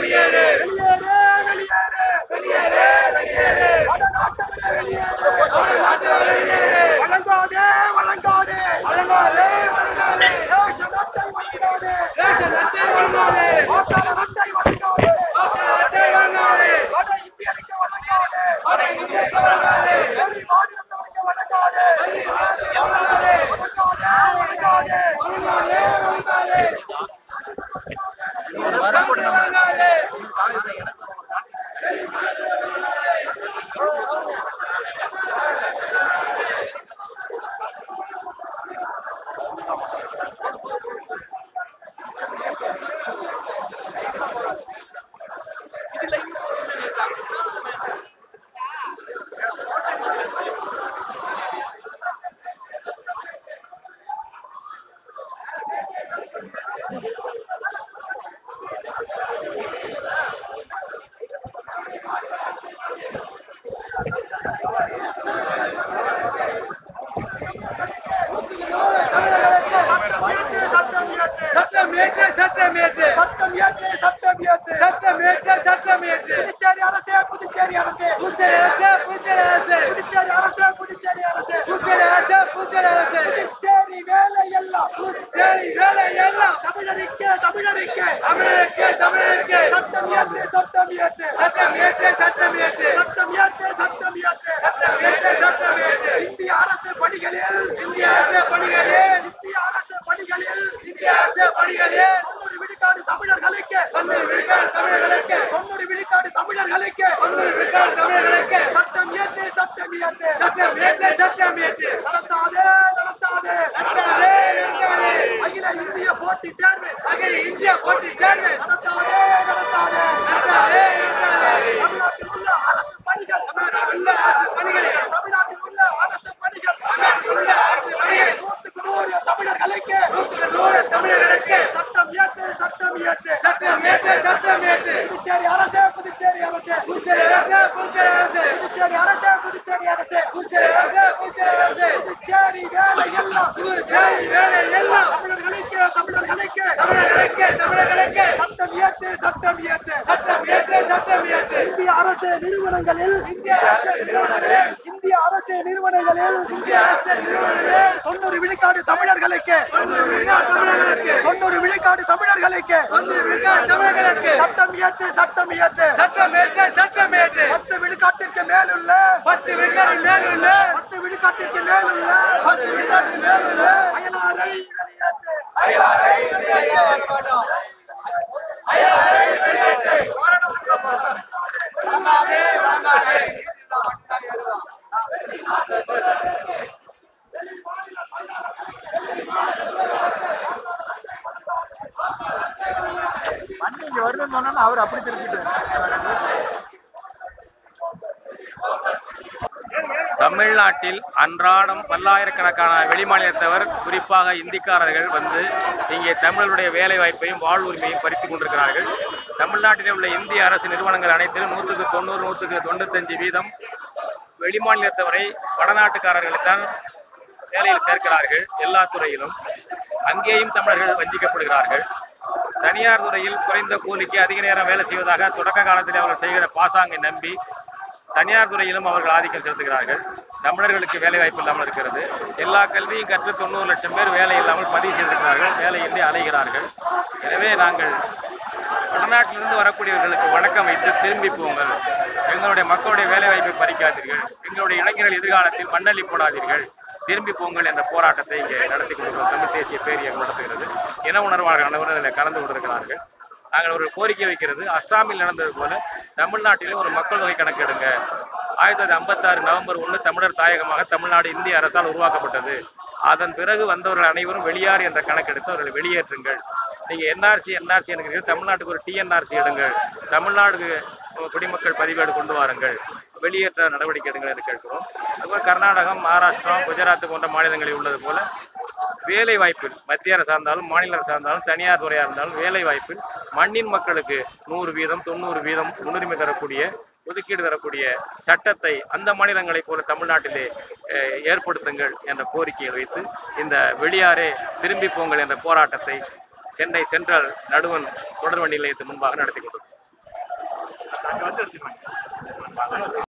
வெளியேறு வெளியேறு வெளியேறு வெளியேறு வெளியேறு வடநாட்டவரே வெளியேறு வடநாட்டவரே வெளியேறு வழங்காதே வழங்காதே வழங்காதே வழங்காதே ரேஷன் அட்டை வழங்காதே ரேஷன் அட்டை வழங்காதே வாக்காளர் அட்டை வழங்காதே வாக்காளர் அட்டை வழங்காதே வட இந்தியருக்கு வழங்காதே வட இந்தியருக்கு வழங்காதே வெளி மாநிலத்தவருக்கு வழங்காதே வெளி மாநிலத்தவருக்கு வழங்காதே வழங்காதே வழங்காதே வழங்காதே வழங்காதே வழங்காதே சட்டம் இயற்று சட்டம் ஏற்று சட்டம் ஏற்று சட்டம் இயற்று சட்டம் இயற்று சட்டம் ஏற்று சட்டம் ஏற்று புதுச்சேரி அரசே புதுச்சேரி அரசே புதுச்சேரி அரசு புதுச்சேரி அரசு புதுச்சேரி அரசே புதுச்சேரி அரசே புதுச்சேரி அரசு புதுச்சேரி அரசு புதுச்சேரி வேலை எல்லாம் புதுச்சேரி வேலை எல்லாம் தமிழருக்கு தமிழருக்கு தமிழருக்கு தமிழருக்கு சட்டம் இயற்று சட்டம் இயற்று சட்டம் ஏற்று சட்டம் ஏற்று சட்டம் இயற்று சட்டம் இயற்று சட்டம் ஏற்று சட்டம் ஏற்று இந்திய அரசு பணிகளில் இந்திய அரசு பணிகளில் இந்திய அரசு பணிகளில் இந்திய அரசு பணிகளில் தொண்ணூறு விழுக்காடு தமிழர்களுக்கு தொண்ணூறு விழுக்காடு தமிழர்களுக்கு தொண்ணூறு விழுக்காடு தமிழர்களுக்கு தொண்ணூறு விழுக்காடு தமிழர்களுக்கு சட்டம் இயற்று சட்டம் இயற்று சட்டம் ஏற்று சட்டம் ஏற்று நடத்தாதே நடத்தாதே நடத்தாதே நடத்தாதே அகில இந்திய போட்டி தேர்வு அகில இந்திய போட்டி தேர்வு நடத்தாதே நடத்தாதே நடத்தாதே நடத்தாதே தமிழ்நாட்டில் உள்ள அரசு பணிகள் தமிழ்நாட்டில் உள்ள அரசு பணிகளை தமிழ்நாட்டில் உள்ள அரசு பணிகள் தமிழ்நாட்டில் உள்ள அரசு பணிகளை நூற்றுக்கு நூறு தமிழர்களுக்கு நூற்றுக்கு நூறு தமிழர்களுக்கு சட்டம் இயற்று சட்டம் இயற்று சட்டம் ஏற்று சட்டம் ஏற்று புதுச்சேரி அரசே புதுச்சேரி அரசே புதுச்சேரி அரசு புதுச்சேரி அரசு புதுச்சேரி அரசே புதுச்சேரி அரசே புதுச்சேரி அரசு புதுச்சேரி அரசு புதுச்சேரி வேலை எல்லாம் புதுச்சேரி வேலை எல்லாம் தமிழர்களுக்கு தமிழர்களுக்கு தமிழர்களுக்கு தமிழர்களுக்கு சட்டம் இயற்று சட்டம் இயற்று சட்டம் ஏற்று சட்டம் ஏற்று இந்திய அரசு நிறுவனங்களில் இந்திய அரசு நிறுவனங்களில் இந்திய அரசு நிறுவனங்களில் இந்திய அரசு நிறுவனங்களில் தொண்ணூறு விழுக்காடு தமிழர்களுக்கு தொண்ணூறு விழுக்காடு தமிழர்களுக்கு தொண்ணூறு விழுக்காடு தமிழர்களுக்கு தொண்ணூறு விழுக்காடு தமிழர்களுக்கு சட்டம் இயற்று சட்டம் இயற்று சட்டம் ஏற்று சட்டம் ஏற்று பத்து விழுக்காட்டிற்கு மேலுள்ள பத்து விழுக்காடு மேலுள்ள பத்து விழுக்காட்டிற்கு மேலுள்ள பத்து விழுக்காடு மேலுள்ள அயலாரை வெளியேற்று அயலாரை வெளியேற்று. அயலாரை வெளியேற்று. வழங்காதே வழங்காதே இங்க வருதுன்னு சொன்னா அவர் அப்படி திருப்பிட்டு தமிழ்நாட்டில் அன்றாடம் பல்லாயிரக்கணக்கான வெளிமாநிலத்தவர் குறிப்பாக இந்திக்காரர்கள் வந்து இங்கே தமிழருடைய வேலை வாய்ப்பையும் வாழ்வுரிமையும் பறித்துக் கொண்டிருக்கிறார்கள் தமிழ்நாட்டில் உள்ள இந்திய அரசு நிறுவனங்கள் அனைத்திலும் நூற்றுக்கு தொண்ணூறு நூற்றுக்கு தொண்ணூத்தஞ்சு வீதம் வெளிமாநிலத்தவரை வடநாட்டுக்காரர்களைத்தான் வேலையில் சேர்க்கிறார்கள் எல்லா துறையிலும் அங்கேயும் தமிழர்கள் வஞ்சிக்கப்படுகிறார்கள் தனியார் துறையில் குறைந்த கூலிக்கு அதிக நேரம் வேலை செய்வதாக தொடக்க காலத்தில் அவர்கள் செய்கிற பாசாங்கை நம்பி தனியார் துறையிலும் அவர்கள் ஆதிக்கம் செலுத்துகிறார்கள் தமிழர்களுக்கு வேலை வாய்ப்பு இல்லாமல் இருக்கிறது எல்லா கல்வியும் கற்று தொண்ணூறு லட்சம் பேர் வேலை இல்லாமல் பதிவு செய்திருக்கிறார்கள் வேலையின்றி அலைகிறார்கள் எனவே நாங்கள் வடநாட்டிலிருந்து வரக்கூடியவர்களுக்கு வணக்கம் வைத்து திரும்பி போங்கள் எங்களுடைய மக்களுடைய வேலை வாய்ப்பை பறிக்காதீர்கள் எங்களுடைய இளைஞர்கள் எதிர்காலத்தில் மண்ணள்ளி போடாதீர்கள் திரும்பி போங்கள் என்ற போராட்டத்தை இங்கே நடத்தி கொண்டிருக்கிறோம் தமிழ் தேசிய பேரியக்கம் நடத்துகிறது இன உணர்வாளர்கள் அனைவரும் இதில் கலந்து கொண்டிருக்கிறார்கள் நாங்கள் ஒரு கோரிக்கை வைக்கிறது அஸ்ஸாமில் நடந்தது போல தமிழ்நாட்டிலும் ஒரு மக்கள் தொகை கணக்கெடுங்க ஆயிரத்தி தொள்ளாயிரத்தி ஐம்பத்தாறு நவம்பர் ஒன்று தமிழர் தாயகமாக தமிழ்நாடு இந்திய அரசால் உருவாக்கப்பட்டது அதன் பிறகு வந்தவர்கள் அனைவரும் வெளியார் என்ற கணக்கெடுத்து அவர்களை வெளியேற்றுங்கள் நீங்க என்ஆர்சி என்ஆர்சி என்கிறீர்கள் தமிழ்நாட்டுக்கு ஒரு டிஎன்ஆர்சி எடுங்கள் தமிழ்நாடு குடிமக்கள் பதிவேடு கொண்டு வாருங்கள் வெளியேற்ற நடவடிக்கை எடுங்கள் என்று கேட்கிறோம் அதுபோல் கர்நாடகம் மகாராஷ்டிரம் குஜராத் போன்ற மாநிலங்களில் உள்ளது போல வேலை வாய்ப்பில் மத்திய அரசா இருந்தாலும் மாநில அரசா இருந்தாலும் தனியார் துறையா இருந்தாலும் வேலை வாய்ப்பில் மண்ணின் மக்களுக்கு நூறு வீதம் தொண்ணூறு வீதம் முன்னுரிமை தரக்கூடிய ஒதுக்கீடு தரக்கூடிய சட்டத்தை அந்த மாநிலங்களைப் போல தமிழ்நாட்டிலே அஹ், ஏற்படுத்துங்கள் என்ற கோரிக்கையை வைத்து இந்த வெளியாரே திரும்பி போங்கள் என்ற போராட்டத்தை சென்னை சென்ட்ரல் நடுவன் தொடர்வண்டி நிலையத்தின் முன்பாக நடத்தி கொண்டிருக்கிறோம் அங்க வந்து எடுத்துக்கலாம்